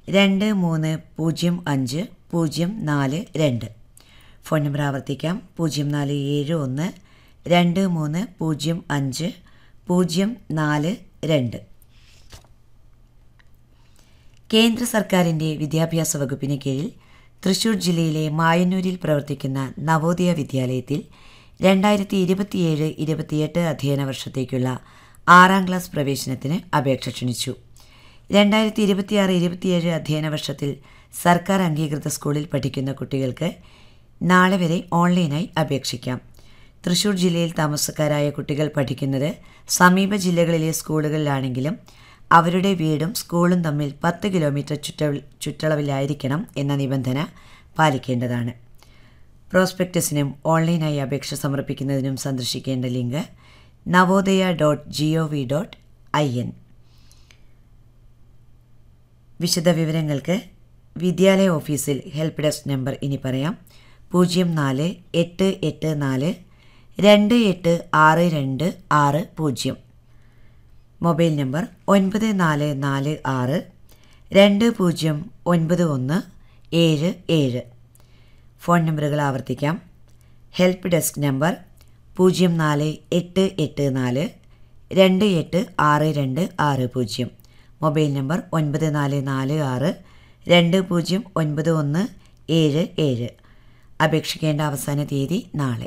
രണ്ട് മൂന്ന് പൂജ്യം അഞ്ച് പൂജ്യം നാല് രണ്ട് ഫോൺ നമ്പർ ആവർത്തിക്കാം പൂജ്യം നാല് ഏഴ് ഒന്ന് രണ്ട് മൂന്ന് പൂജ്യം അഞ്ച് പൂജ്യം നാല് രണ്ട് കേന്ദ്ര സർക്കാരിൻ്റെ വിദ്യാഭ്യാസ വകുപ്പിന് കീഴിൽ തൃശൂർ ജില്ലയിലെ മായന്നൂരിൽ പ്രവർത്തിക്കുന്ന നവോദയ വിദ്യാലയത്തിൽ രണ്ടായിരത്തി ഇരുപത്തിയേഴ് ഇരുപത്തിയെട്ട് അധ്യയന വർഷത്തേക്കുള്ള ആറാം ക്ലാസ് പ്രവേശനത്തിന് അപേക്ഷ ക്ഷണിച്ചു രണ്ടായിരത്തി ഇരുപത്തിയാറ് ഇരുപത്തിയേഴ് അധ്യയന വർഷത്തിൽ സർക്കാർ അംഗീകൃത സ്കൂളിൽ പഠിക്കുന്ന കുട്ടികൾക്ക് നാളെ വരെ ഓൺലൈനായി അപേക്ഷിക്കാം തൃശൂർ ജില്ലയിൽ താമസക്കാരായ കുട്ടികൾ പഠിക്കുന്നത് സമീപ ജില്ലകളിലെ സ്കൂളുകളിലാണെങ്കിലും അവരുടെ വീടും സ്കൂളും തമ്മിൽ പത്ത് കിലോമീറ്റർ ചുറ്റ ചുറ്റളവിലായിരിക്കണം എന്ന നിബന്ധന പാലിക്കേണ്ടതാണ് പ്രോസ്പെക്ടസിനും ഓൺലൈനായി അപേക്ഷ സമർപ്പിക്കുന്നതിനും സന്ദർശിക്കേണ്ട link Navodaya dot G O V dot I N വിശദ വിവരങ്ങൾക്ക് വിദ്യാലയ ഓഫീസിൽ ഹെൽപ്പ് ഡെസ്ക് നമ്പർ ഇനി പറയാം പൂജ്യം നാല് എട്ട് എട്ട് നാല് രണ്ട് എട്ട് ആറ് രണ്ട് ആറ് പൂജ്യം മൊബൈൽ നമ്പർ ഒൻപത് നാല് നാല് ആറ് രണ്ട് പൂജ്യം ഒൻപത് ഒന്ന് ഏഴ് ഏഴ് ഫോൺ നമ്പറുകൾ ആവർത്തിക്കാം ഹെൽപ്പ് ഡെസ്ക് നമ്പർ പൂജ്യം നാല് എട്ട് എട്ട് നാല് രണ്ട് എട്ട് ആറ് രണ്ട് ആറ് പൂജ്യം മൊബൈൽ നമ്പർ ഒൻപത് നാല് നാല് ആറ് രണ്ട് പൂജ്യം ഒൻപത് ഒന്ന് ഏഴ് ഏഴ് അപേക്ഷിക്കേണ്ട അവസാന തീയതി നാളെ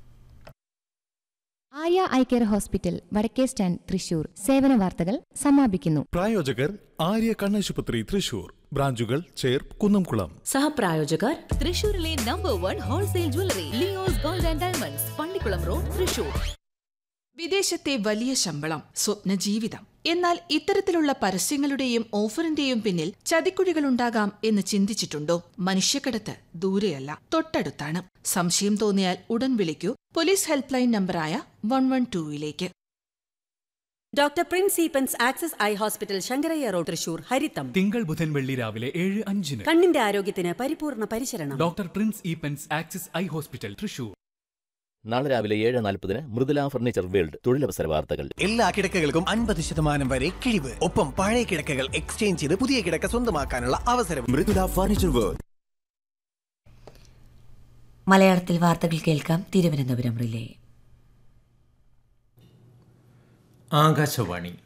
ആര്യ ഐ കെയർ ഹോസ്പിറ്റൽ വടക്കേ സ്റ്റാൻഡ് തൃശൂർ സേവന വാർത്തകൾ സമാപിക്കുന്നു പ്രായോജകർ ആര്യ കണ്ണാശുപത്രി തൃശൂർ ബ്രാഞ്ചുകൾ ചേർ കുന്നംകുളം സഹപ്രായോജകർ തൃശൂരിലെ number one wholesale jewellery Leo's gold and diamonds Pallikkulam road Thrissur വിദേശത്തെ വലിയ ശമ്പളം സ്വപ്ന ജീവിതം എന്നാൽ ഇത്തരത്തിലുള്ള പരസ്യങ്ങളുടെയും ഓഫറിന്റെയും പിന്നിൽ ചതിക്കുഴികളുണ്ടാകാം എന്ന് ചിന്തിച്ചിട്ടുണ്ടോ മനുഷ്യക്കടത്ത് ദൂരെയല്ല തൊട്ടടുത്താണ് സംശയം തോന്നിയാൽ ഉടൻ വിളിക്കൂ പോലീസ് ഹെൽപ്പ് ലൈൻ നമ്പറായ വൺ വൺ ടൂയിലേക്ക് doctor Prince Eappen's access eye hospital Sankaraiah road Thrissur ഹരിത്തം തിങ്കൾ ബുധൻ വെള്ളി രാവിലെ ഏഴ് അഞ്ചിന് കണ്ണിന്റെ ആരോഗ്യത്തിന് പരിപൂർണ പരിചരണം doctor Prince Eappen's axis eye hospital Thrissur നാളെ രാവിലെ ഏഴ് നാൽപ്പതിന് മൃദുല ഫർണിച്ചർ വേൾഡ് തൊഴിലവസര വാർത്തകൾ എല്ലാ കിടക്കകൾക്കും അൻപത് ശതമാനം വരെ കിഴിവ് ഒപ്പം പഴയ കിടക്കകൾ എക്സ്ചേഞ്ച് ചെയ്ത് പുതിയ കിടക്ക സ്വന്തമാക്കാനുള്ള അവസരം മൃദുല ഫർണിച്ചർ വേൾഡ് മലയാളത്തിൽ വാർത്തകൾ കേൾക്കാം തിരുവനന്തപുരം റിലേ ആകാശവാണി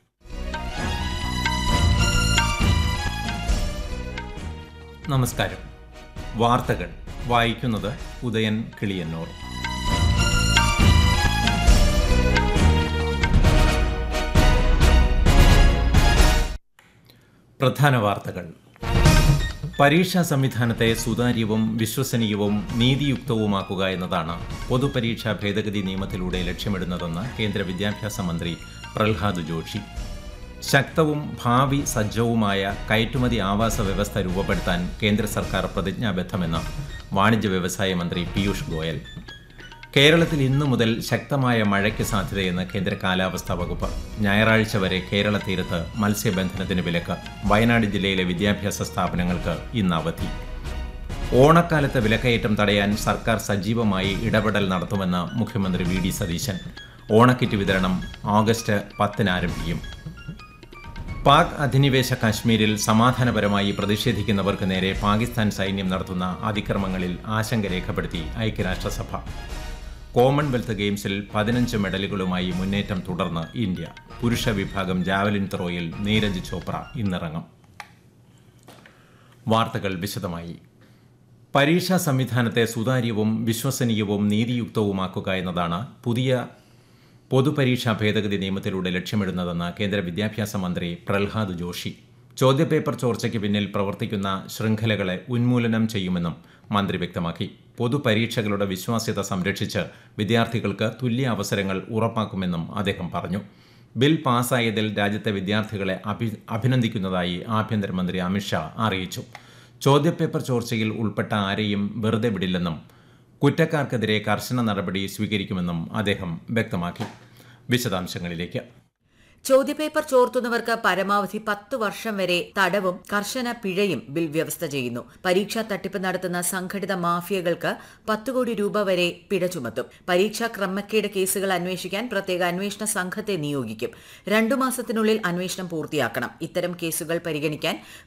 നമസ്കാരം വാർത്തകൾ വായിക്കുന്നത് ഉദയൻ കിളിയന്നൂർ പ്രധാന വാർത്തകൾ പരീക്ഷാ സംവിധാനത്തെ സുതാര്യവും വിശ്വസനീയവും നീതിയുക്തവുമാക്കുക എന്നതാണ് പൊതുപരീക്ഷാ ഭേദഗതി നിയമത്തിലൂടെ ലക്ഷ്യമിടുന്നതെന്ന് കേന്ദ്ര വിദ്യാഭ്യാസ മന്ത്രി പ്രഹ്ലാദ് ജോഷി ശക്തവും ഭാവി സജ്ജവുമായ കയറ്റുമതി ആവാസ വ്യവസ്ഥ രൂപപ്പെടുത്താൻ കേന്ദ്ര സർക്കാർ പ്രതിജ്ഞാബദ്ധമെന്ന് വാണിജ്യ വ്യവസായ മന്ത്രി പീയൂഷ് ഗോയൽ കേരളത്തിൽ ഇന്നു മുതൽ ശക്തമായ മഴയ്ക്ക് സാധ്യതയെന്ന് കേന്ദ്ര കാലാവസ്ഥാ വകുപ്പ് ഞായറാഴ്ച വരെ കേരള തീരത്ത് മത്സ്യബന്ധനത്തിന് വിലക്ക് വയനാട് ജില്ലയിലെ വിദ്യാഭ്യാസ സ്ഥാപനങ്ങൾക്ക് ഇന്ന് അവധി ഓണക്കാലത്ത് വിലക്കയറ്റം തടയാൻ സർക്കാർ സജീവമായി ഇടപെടൽ നടത്തുമെന്ന് മുഖ്യമന്ത്രി വി ഡി സതീശൻ ഓണക്കിറ്റ് വിതരണം ഓഗസ്റ്റ് പത്തിന് ആരംഭിക്കും പാക് അധിനിവേശ കാശ്മീരിൽ സമാധാനപരമായി പ്രതിഷേധിക്കുന്നവർക്ക് നേരെ പാകിസ്ഥാൻ സൈന്യം നടത്തുന്ന അതിക്രമങ്ങളിൽ ആശങ്ക രേഖപ്പെടുത്തി ഐക്യരാഷ്ട്രസഭ കോമൺവെൽത്ത് ഗെയിംസിൽ പതിനഞ്ച് മെഡലുകളുമായി മുന്നേറ്റം തുടർന്ന് ഇന്ത്യ പുരുഷ വിഭാഗം ജാവലിൻ ത്രോയിൽ നീരജ് ചോപ്ര ഇന്നിറങ്ങും വാർത്തകൾ വിശദമായി പരീക്ഷാ സംവിധാനത്തെ സുതാര്യവും വിശ്വസനീയവും നീതിയുക്തവുമാക്കുക എന്നതാണ് പുതിയ പൊതുപരീക്ഷാ ഭേദഗതി നിയമത്തിലൂടെ ലക്ഷ്യമിടുന്നതെന്ന് കേന്ദ്ര വിദ്യാഭ്യാസ മന്ത്രി പ്രഹ്ലാദ് ജോഷി ചോദ്യപേപ്പർ ചോർച്ചയ്ക്ക് പിന്നിൽ പ്രവർത്തിക്കുന്ന ശൃംഖലകളെ ഉന്മൂലനം ചെയ്യുമെന്നും മന്ത്രി വ്യക്തമാക്കി പൊതുപരീക്ഷകളുടെ വിശ്വാസ്യത സംരക്ഷിച്ച് വിദ്യാർത്ഥികൾക്ക് തുല്യ അവസരങ്ങൾ ഉറപ്പാക്കുമെന്നും അദ്ദേഹം പറഞ്ഞു ബിൽ പാസ്സായതിൽ രാജ്യത്തെ വിദ്യാർത്ഥികളെ അഭി അഭിനന്ദിക്കുന്നതായി ആഭ്യന്തരമന്ത്രി അമിത്ഷാ അറിയിച്ചു ചോദ്യപേപ്പർ ചോർച്ചയിൽ ഉൾപ്പെട്ട ആരെയും വെറുതെ വിടില്ലെന്നും കുറ്റക്കാർക്കെതിരെ കർശന നടപടി സ്വീകരിക്കുമെന്നും അദ്ദേഹം വ്യക്തമാക്കി വിശദാംശങ്ങളിലേക്ക് ചോദ്യപേപ്പർ ചോർത്തുന്നവർക്ക് പരമാവധി പത്ത് വർഷം വരെ തടവും കർശന പിഴയും ബിൽ വ്യവസ്ഥ ചെയ്യുന്നു പരീക്ഷാ തട്ടിപ്പ് നടത്തുന്ന സംഘടിത മാഫിയകൾക്ക് പത്ത് കോടി രൂപ വരെ പിഴ ചുമത്തും പരീക്ഷാ ക്രമക്കേട് കേസുകൾ അന്വേഷിക്കാൻ പ്രത്യേക അന്വേഷണ സംഘത്തെ നിയോഗിക്കും രണ്ടു മാസത്തിനുള്ളിൽ അന്വേഷണം പൂർത്തിയാക്കണം ഇത്തരം കേസുകൾ പരിഗണിക്കാൻ